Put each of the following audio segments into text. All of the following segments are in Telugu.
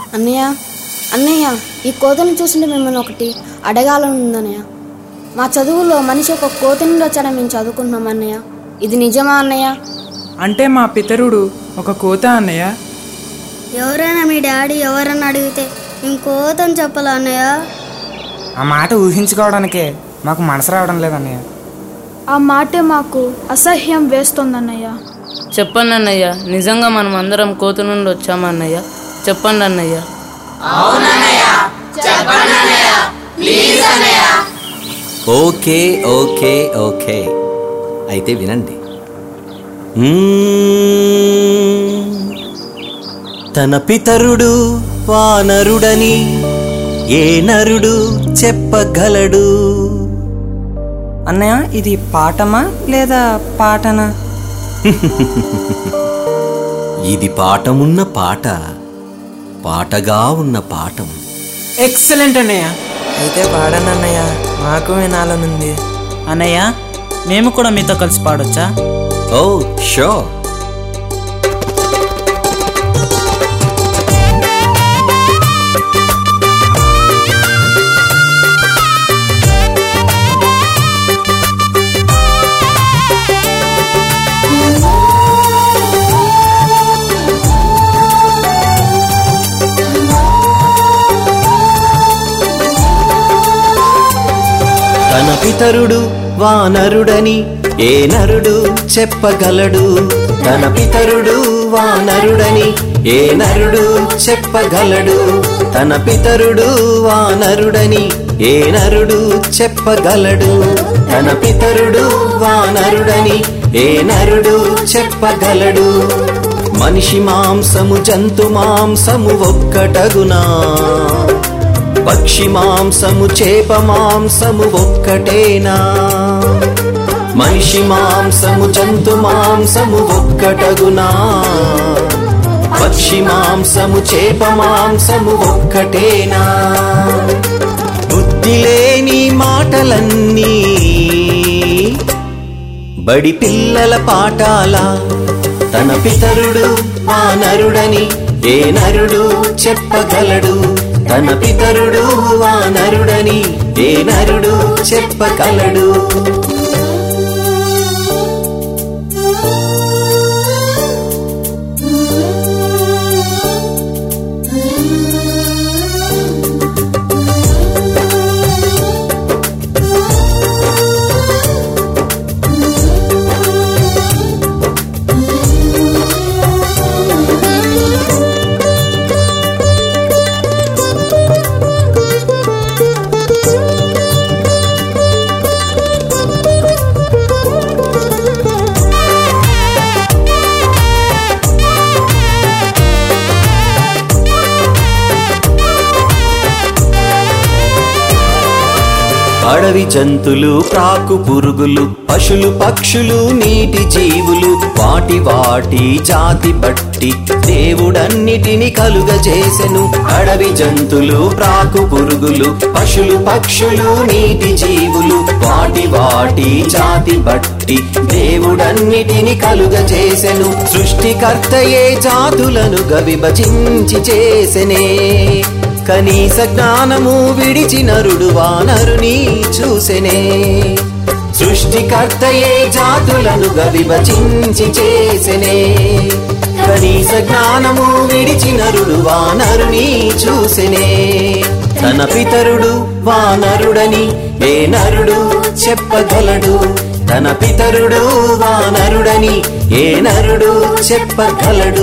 అన్నయ్య అన్నయ్య ఈ కోతను చూస్తుంటే మిమ్మల్ని ఒకటి అడగాలని ఉందన్నయ్య మా చదువులో మనిషి ఒక కోత నుండి వచ్చాడని మేము చదువుకుంటున్నాం అన్నయ్య ఇది నిజమా అన్నయ్య అంటే మా పితరుడు ఒక కోత అన్నయ్య ఎవరైనా మీ డాడీ ఎవరన్నా అడిగితే ఇంకోతని చెప్పాలా అన్నయ్య ఆ మాట ఊహించుకోవడానికే మాకు మనసు రావడం లేదన్నయ్య ఆ మాటే మాకు అసహ్యం వేస్తోందన్నయ్య చెప్పండి అన్నయ్య నిజంగా మనం అందరం కోత నుండి వచ్చామన్నయ్య చెప్పండి అన్నయ్య ఓకే ఓకే ఓకే అయితే వినండి మ్మ్. తన పితరుడు వానరుడని ఏ నరుడు చెప్పగలడు అన్నయ్య ఇది పాఠమా లేదా పాటనా ఇది పాఠమున్న పాట పాటగా ఉన్న పాఠం ఎక్సలెంట్ అన్నయ్య అయితే పాడండి అన్నయ్య మాకు వినాలనుంది అన్నయ్య మేము కూడా మీతో కలిసి పాడొచ్చా ఓ షో తన పితరుడు వానరుడని ఏ నరుడు చెప్పగలడు తన పితరుడు వానరుడని ఏ నరుడు చెప్పగలడు తన పితరుడు వానరుడని ఏ నరుడు చెప్పగలడు తన పితరుడు వానరుడని ఏ నరుడు చెప్పగలడు మనిషి మాంసము జంతు మాంసము ఒక్కటగునా పక్షి మాంసము చేప మాంసము ఒక్కటేనా మనిషి మాంసము జంతు మాంసము ఒక్కటగునా పక్షి మాంసము చేప మాంసము ఒక్కటేనా బుద్ధి లేని మాటలన్నీ బడి పిల్లల పాఠాల తన పితరుడు ఆ నరుడని ఏ నరుడు చెప్పగలడు తన పితరుడు ఆ నరుడని ఏ నరుడు చెప్పగలడు అడవి జంతులు ప్రాకు పురుగులు పశులు పక్షులు నీటి జీవులు వాటి వాటి జాతి బట్టి దేవుడన్నిటిని కలుగజేసెను అడవి జంతులు ప్రాకు పురుగులు పశులు పక్షులు నీటి జీవులు వాటి వాటి జాతి బట్టి దేవుడన్నిటిని కలుగజేసెను సృష్టికర్తయే జాతులను విభజించి చేసెనే కనీస జ్ఞానము విడిచి నరుడు వానరుని చూసెనే సృష్టికర్తయే జాతులను విభజించి చేసెనే కనీస జ్ఞానము విడిచి నరుడు వానరుని చూసెనే తన పితరుడు వానరుడని ఏ నరుడు చెప్పగలడు తన పితరుడు వానరుడని ఏ నరుడు చెప్పగలడు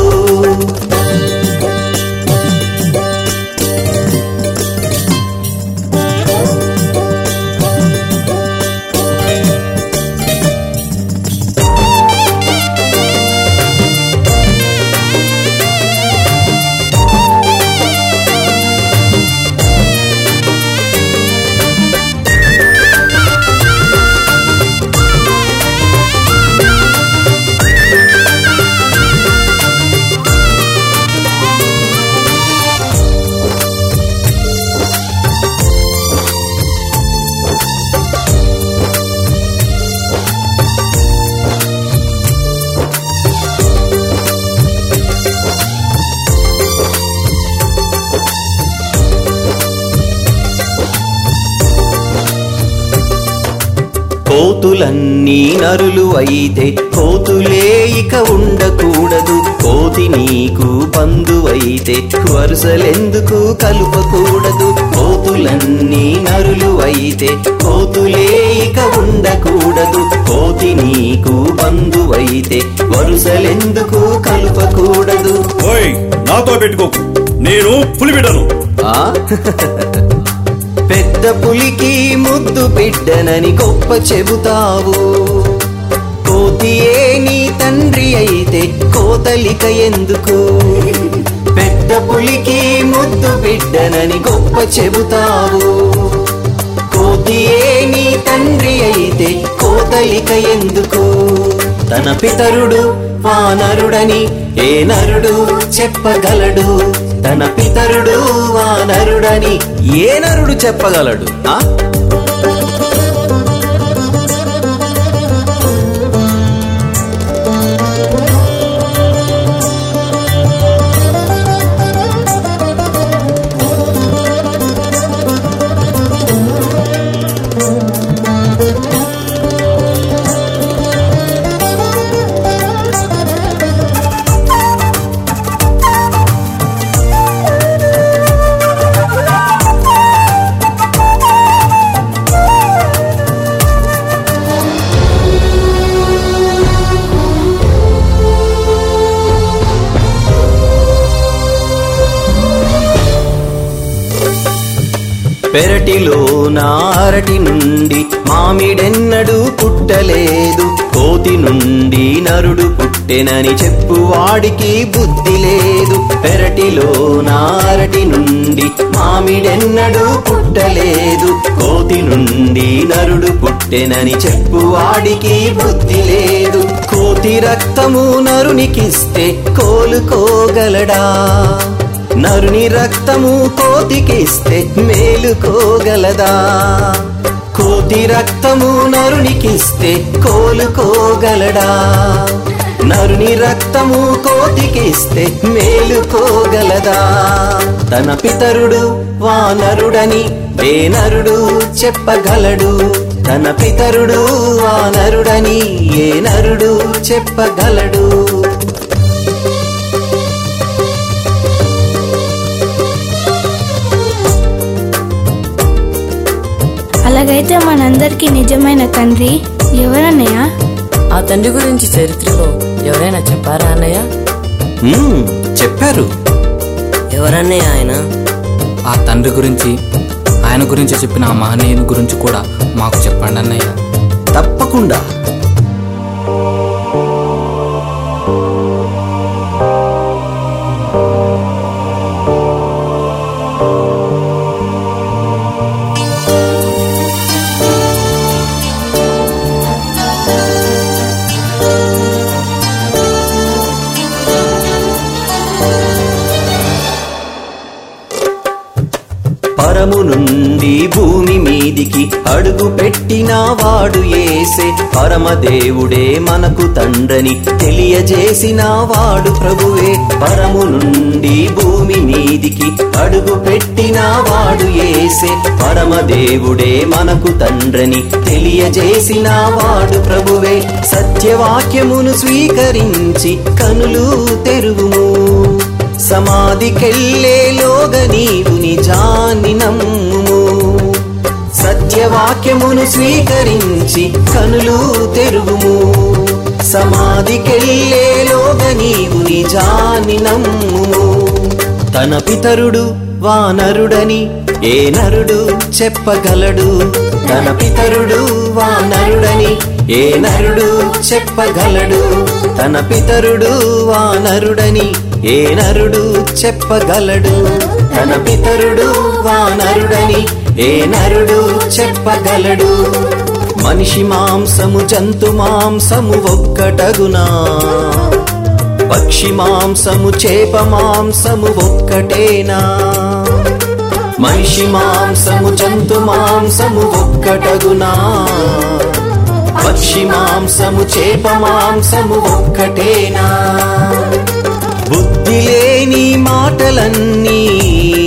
కోతులన్నీ నరులు అయితే కోతులే ఇక ఉండకూడదు కోతి నీకు బంధువైతే వరుసలెందుకు కలుపకూడదు కోతులన్నీ నరులు అయితే కోతులే ఇక ఉండకూడదు కోతి నీకు బంధువైతే వరుసలెందుకు కలుపకూడదు ఓయ్ నాతో పెట్టుకోకు నేను పులిబిడను ఆ పెద్ద పులికి ముద్దు బిడ్డనని గొప్ప చెబుతావు కోతియే నీ తండ్రి అయితే కోతలిక ఎందుకు పెద్ద పులికి ముద్దు బిడ్డనని గొప్ప చెబుతావు కోతియే నీ తండ్రి అయితే కోతలిక ఎందుకు తన పితరుడు వానరుడని ఏ నరుడు చెప్పగలడు తన పితరుడు వానరుడని ఏ నరుడు చెప్పగలడు ఆ పెరటిలో నారటి నుండి మామిడెన్నడూ పుట్టలేదు కోతి నుండి నరుడు పుట్టెనని చెప్పువాడికి బుద్ధి లేదు పెరటిలో నారటి నుండి మామిడెన్నడూ పుట్టలేదు కోతి నుండి నరుడు పుట్టెనని చెప్పువాడికి బుద్ధి లేదు కోతి రక్తము నరునికిస్తే కోలుకోగలడా నరుని రక్తము కోతికిస్తే మేలుకోగలదా కోతి రక్తము నరునికిస్తే కోలుకోగలడా నరుని రక్తము కోతికిస్తే మేలుకోగలదా తన పితరుడు వానరుడని ఏ నరుడు చెప్పగలడు తన పితరుడు వానరుడని ఏ నరుడు చెప్పగలడు అలాగైతే మనందరికీ నిజమైన తండ్రి ఎవరన్నయ్య ఆ తండ్రి గురించి చరిత్రలో ఎవరైనా చెప్పారా అన్నయ్య మ్మ్, చెప్పారు ఎవరన్నయ్య ఆయన ఆ తండ్రి గురించి ఆయన గురించి చెప్పిన ఆ మహనీయుని గురించి కూడా మాకు చెప్పండి అన్నయ్య తప్పకుండా పరము నుండి భూమి మీదికి అడుగు పెట్టిన వాడు ఏసే పరమదేవుడే మనకు తండ్రని తెలియజేసిన వాడు ప్రభువే పరము నుండి భూమి మీదికి అడుగు పెట్టిన వాడు ఏసే పరమదేవుడే మనకు తండ్రని తెలియజేసిన వాడు ప్రభువే సత్యవాక్యమును స్వీకరించి కనులు తెరువుము సమాధికెళ్ళేలోగ నీవు నిజాన్ని నమ్ముము సత్యవాక్యమును స్వీకరించి కనులు తెరువుము సమాధికెళ్ళేలోగ నీవు నిజాన్ని నమ్ముము తన పితరుడు వానరుడని ఏ నరుడు చెప్పగలడు తన పితరుడు వానరుడని ఏ నరుడు చెప్పగలడు తన పితరుడు వానరుడని ఏ నరుడు చెప్పగలడు తన పితరుడు వానరుడని ఏ నరుడు చెప్పగలడు మనిషి మాంసము జంతు మాంసము ఒక్కటగునా పక్షి మాంసము చేప మాంసము ఒక్కటేనా మనిషి మాంసము జంతు మాంసము ఒక్కటగునా పక్షి మాంసము చేప మాంసము ఒక్కటేనా బుద్ధి లేని మాటలన్నీ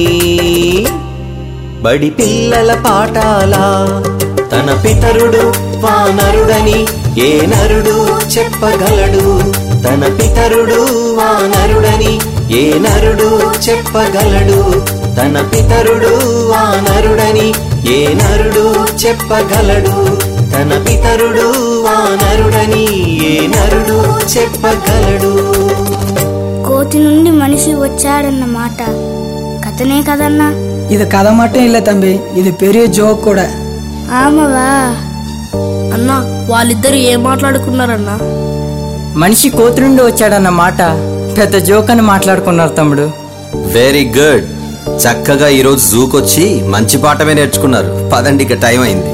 బడి పిల్లల పాఠాల తన పితరుడు వానరుడని ఏ నరుడు చెప్పగలడు తన పితరుడు వానరుడని ఏ నరుడు చెప్పగలడు తన పితరుడు వానరుడని ఏ నరుడు చెప్పగలడు తన పితరుడు వానరుడని ఏ నరుడు చెప్పగలడు కోతి నుండి మనిషి వచ్చాడన్న మాట కథనే కదన్నా இது கதை மட்டும் இல்லை தம்பி இது பெரிய ஜோக் கூட ఆమవా అన్నా వాళ్ళిద్దరు ఏం మాట్లాడుకున్నారన్నా మనిషి కోతి నుండి వచ్చాడన్న మాట పెద్ద జోక్ అని మాట్లాడుకున్నారు తమ్ముడు వెరీ గుడ్ చక్కగా ఈరోజు జూకొచ్చి మంచి పాఠమే నేర్చుకున్నారు పదండి ఇక టైం అయింది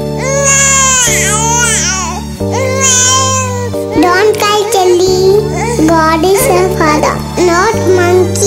Don't cry, Kelly. God is a father, not monkey.